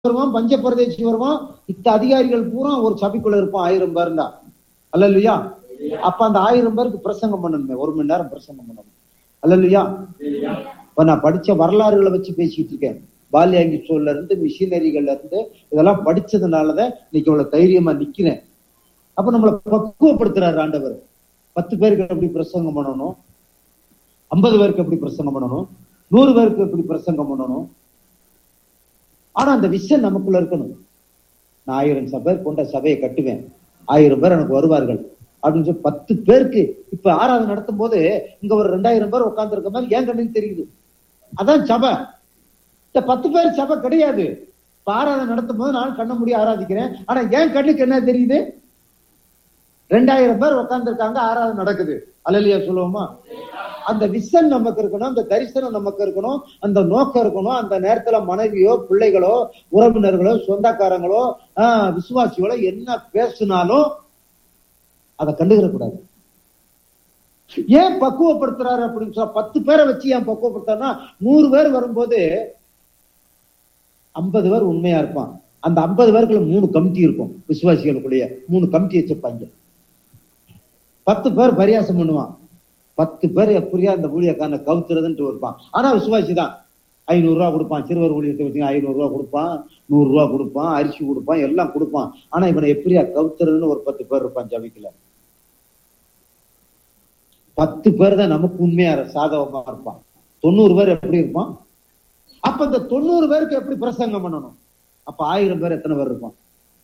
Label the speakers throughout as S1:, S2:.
S1: வருவான் பஞ்ச பிரதேசி வருவான் இத்த அதிகாரிகள் பூரா ஒரு சபைக்குள்ள இருப்பான் ஆயிரம் பேர் தான் அல்ல இல்லையா அப்ப அந்த ஆயிரம் பேருக்கு பிரசங்கம் பண்ணணுமே ஒரு மணி நேரம் பிரசங்கம் பண்ணணும் அல்ல இல்லையா இப்ப நான் படிச்ச வரலாறுகளை வச்சு பேசிட்டு இருக்கேன் பால்யாங்கி சோல்ல இருந்து மிஷினரிகள்ல இருந்து இதெல்லாம் படிச்சதுனாலதான் இன்னைக்கு இவ்வளவு தைரியமா நிக்கிறேன் அப்ப நம்மளை பக்குவப்படுத்துறாரு ஆண்டவர் பத்து பேருக்கு எப்படி பிரசங்கம் பண்ணணும் ஐம்பது பேருக்கு எப்படி பிரசங்கம் பண்ணணும் நூறு பேருக்கு எப்படி பிரசங்கம் பண்ணணும் ஆனா அந்த விஷயம் நமக்குள்ள இருக்கணும் நான் ஆயிரம் பேர் கொண்ட சபையை கட்டுவேன் ஆயிரம் பேர் எனக்கு வருவார்கள் அப்படின்னு சொல்லி பத்து பேருக்கு இப்ப ஆராதனை நடத்தும் போது இங்க ஒரு ரெண்டாயிரம் பேர் உட்கார்ந்து இருக்க மாதிரி ஏன் கண்ணுக்கு தெரியுது அதான் சபை இந்த பத்து பேர் சபை கிடையாது இப்ப ஆராதனை நடத்தும் போது நான் கண்ண முடிய ஆராதிக்கிறேன் ஆனா ஏன் கண்ணுக்கு என்ன தெரியுது ரெண்டாயிரம் பேர் உட்கார்ந்து இருக்காங்க ஆராதனை நடக்குது அலலியா சொல்லுவோமா அந்த விஷன் நமக்கு இருக்கணும் அந்த தரிசனம் நமக்கு இருக்கணும் அந்த நோக்கம் இருக்கணும் அந்த நேரத்துல மனைவியோ பிள்ளைகளோ உறவினர்களோ சொந்தக்காரங்களோ ஆஹ் விசுவாசிகளோ என்ன பேசினாலும் அதை கண்டுகிற கூடாது ஏன் பக்குவப்படுத்துறாரு அப்படின்னு சொல்ல பத்து பேரை வச்சு ஏன் பக்குவப்படுத்துறாருன்னா நூறு பேர் வரும்போது ஐம்பது பேர் உண்மையா இருப்பான் அந்த ஐம்பது பேருக்குள்ள மூணு கமிட்டி இருக்கும் விசுவாசிகளுக்குள்ளேயே மூணு கமிட்டி வச்சிருப்பாங்க பத்து பேர் பரியாசம் பண்ணுவான் பத்து பேர் எப்படியா அந்த ஊழியக்காரனை கவுத்துறதுன்ட்டு இருப்பான் ஆனா விசுவாசி தான் ஐநூறு ரூபா கொடுப்பான் சிறுவர் ஊழியத்தை வச்சு ஐநூறு ரூபா கொடுப்பான் நூறு ரூபா கொடுப்பான் அரிசி கொடுப்பான் எல்லாம் கொடுப்பான் ஆனா இவனை எப்படியா கவுத்துறதுன்னு ஒரு பத்து பேர் இருப்பான் ஜபிக்கல பத்து பேர் தான் நமக்கு உண்மையா சாதகமா இருப்பான் தொண்ணூறு பேர் எப்படி இருப்பான் அப்ப இந்த தொண்ணூறு பேருக்கு எப்படி பிரசங்கம் பண்ணணும் அப்ப ஆயிரம் பேர் எத்தனை பேர் இருப்பான்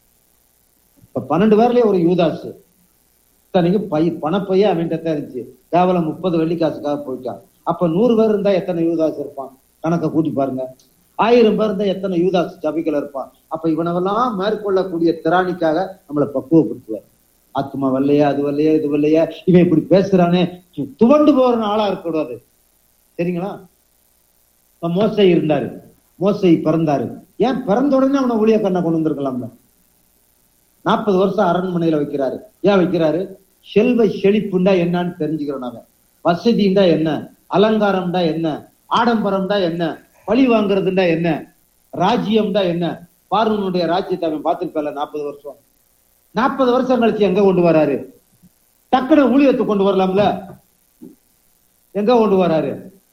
S1: இப்ப பன்னெண்டு பேர்லயே ஒரு யூதாசு இத்தனைக்கு பை பணப்பையே அவன்கிட்ட இருந்துச்சு கேவலம் முப்பது வெள்ளிக்காசுக்காக போயிட்டான் அப்ப நூறு பேர் இருந்தா எத்தனை யூதாஸ் இருப்பான் கணக்கை கூட்டி பாருங்க ஆயிரம் பேர் இருந்தா எத்தனை யூதாஸ் சபைகள் இருப்பான் அப்ப இவனவெல்லாம் மேற்கொள்ளக்கூடிய திராணிக்காக நம்மளை பக்குவப்படுத்துவார் ஆத்மா வரலையா அது வரலையா இது வரலையா இவன் இப்படி பேசுறானே துவண்டு போற ஆளா இருக்கக்கூடாது சரிங்களா இப்ப மோசை இருந்தாரு மோசை பிறந்தாரு ஏன் பிறந்த உடனே அவனை ஊழிய கண்ணை கொண்டு வந்திருக்கலாம்ல நாற்பது வருஷம் அரண்மனையில வைக்கிறாரு ஏன் வைக்கிறாரு செல்வ செழிப்புண்டா என்னன்னு தெரிஞ்சுக்கிறோம் அவன் வசதிண்டா என்ன அலங்காரம்டா என்ன ஆடம்பரம்டா என்ன பழி வாங்குறதுண்டா என்ன ராஜ்யம்டா என்ன பார்வனுடைய ராஜ்யத்தை அவன் பார்த்திருப்பல நாற்பது வருஷம் நாற்பது வருஷம் கழிச்சு எங்க கொண்டு வராரு டக்குனு ஊழியத்தை கொண்டு வரலாம்ல எங்க கொண்டு வராரு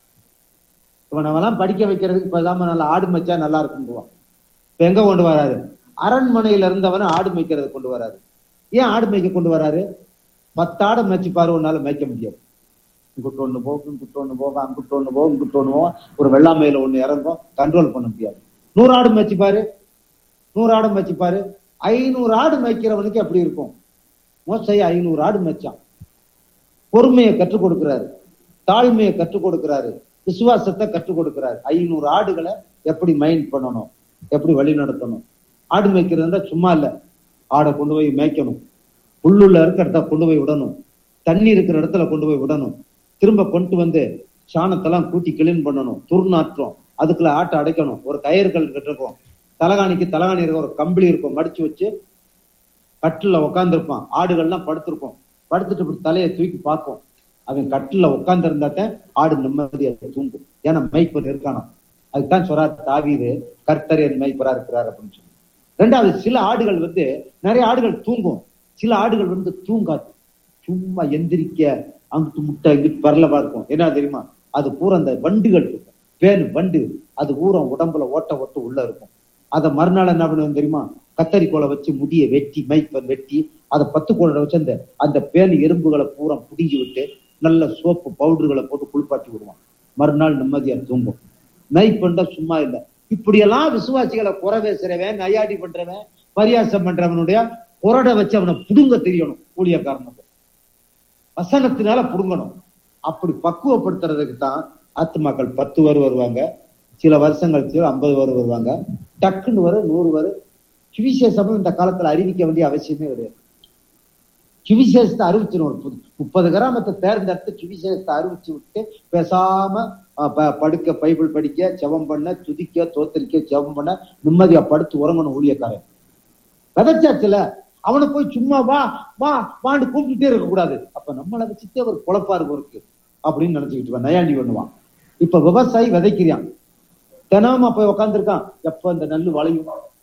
S1: இவனவெல்லாம் படிக்க வைக்கிறதுக்கு இப்பதாம நல்லா ஆடு மச்சா நல்லா இருக்குன்னுவான் இப்ப எங்க கொண்டு வராரு அரண்மனையில இருந்தவன ஆடு மேய்க்கிறது கொண்டு வராரு ஏன் ஆடு மேய்க்க கொண்டு வராரு பத்தாடு மேய்ச்சி பாரு உன்னால மேய்க்க முடியாது இங்கிட்ட ஒண்ணு போகும் இங்கிட்ட ஒண்ணு போகும் அங்கிட்ட ஒண்ணு போகும் இங்கிட்ட ஒண்ணு போகும் ஒரு வெள்ளாமையில ஒண்ணு இறங்கும் கண்ட்ரோல் பண்ண முடியாது நூறு ஆடு மேய்ச்சி பாரு நூறு ஆடு மேய்ச்சி பாரு ஐநூறு ஆடு மேய்க்கிறவனுக்கு எப்படி இருக்கும் மோசை ஐநூறு ஆடு மேய்ச்சான் பொறுமையை கற்றுக் கொடுக்கிறாரு தாழ்மையை கற்றுக் கொடுக்கிறாரு விசுவாசத்தை கற்றுக் கொடுக்கிறாரு ஐநூறு ஆடுகளை எப்படி மைண்ட் பண்ணணும் எப்படி வழி நடத்தணும் ஆடு மேய்க்கிறதுனா சும்மா இல்ல ஆடை கொண்டு போய் மேய்க்கணும் புல்லுள்ள இருக்கிற இடத்த கொண்டு போய் விடணும் தண்ணி இருக்கிற இடத்துல கொண்டு போய் விடணும் திரும்ப கொண்டு வந்து சாணத்தெல்லாம் கூட்டி கிளீன் பண்ணணும் துர்நாற்றம் அதுக்குள்ள ஆட்டை அடைக்கணும் ஒரு கயிறுகள் இருக்கும் தலகாணிக்கு தலகாணி இருக்க ஒரு கம்பளி இருக்கும் மடிச்சு வச்சு கட்டில உட்காந்துருப்பான் ஆடுகள்லாம் படுத்திருக்கும் படுத்துட்டு இப்படி தலையை தூக்கி பார்க்கும் அவன் கட்டில உட்கார்ந்து இருந்தாத்தான் ஆடு நிம்மதியா தூங்கும் ஏன்னா மைப்பர் இருக்கானா அதுதான் சொல்றாரு தாவீது கர்த்தர் என் மைப்பரா இருக்கிறார் அப்படின்னு சொல்லி ரெண்டாவது சில ஆடுகள் வந்து நிறைய ஆடுகள் தூங்கும் சில ஆடுகள் வந்து தூங்காது சும்மா எந்திரிக்க அங்கிட்டு முட்டை இங்கிட்டு பரலவா இருக்கும் என்ன தெரியுமா அது பூரா அந்த வண்டுகள் இருக்கும் பேனு வண்டு அது பூரா உடம்புல ஓட்ட ஓட்ட உள்ள இருக்கும் அதை மறுநாள் என்ன பண்ணுவோம் தெரியுமா கத்தரிக்கோலை வச்சு முடியை வெட்டி மைப்பர் வெட்டி அதை பத்து கோலை வச்சு அந்த அந்த பேனு எறும்புகளை பூரா புடிங்கி விட்டு நல்ல சோப்பு பவுடர்களை போட்டு குளிப்பாட்டி விடுவான் மறுநாள் நிம்மதியா தூங்கும் மைப்பண்டா சும்மா இல்லை இப்படியெல்லாம் விசுவாசிகளை குறை பேசுறவன் நையாடி பண்றவன் பரியாசம் பண்றவனுடைய குரடை வச்சு அவனை புடுங்க தெரியணும் ஊழியக்காரனுக்கு வசனத்தினால புடுங்கணும் அப்படி பக்குவப்படுத்துறதுக்கு தான் ஆத்துமாக்கள் பத்து பேர் வருவாங்க சில வருஷம் கழிச்சு ஐம்பது பேர் வருவாங்க டக்குன்னு வரும் நூறு பேர் சுவிசேஷமும் இந்த காலத்துல அறிவிக்க வேண்டிய அவசியமே கிடையாது சுவிசேஷத்தை அறிவிச்சிடும் ஒரு முப்பது கிராமத்தை தேர்ந்தெடுத்து சுவிசேஷத்தை அறிவிச்சு விட்டு பேசாம படுக்க பைபிள் படிக்க ஜெபம் பண்ண துதிக்க தோத்தரிக்க ஜெபம் பண்ண நிம்மதியா படுத்து உறங்கணும் ஊழியக்காரன் விதைச்சாச்சுல அவனை போய் சும்மா வா வா வாண்டு கூப்பிட்டுட்டே இருக்க கூடாது அப்ப நம்மளை வச்சுட்டே ஒரு குழப்பா இருக்கும் இருக்கு அப்படின்னு நினைச்சுக்கிட்டு நயாண்டி பண்ணுவான் இப்ப விவசாயி விதைக்கிறான் தினமும் போய் உட்காந்துருக்கான் எப்ப இந்த நெல்லு வளையும்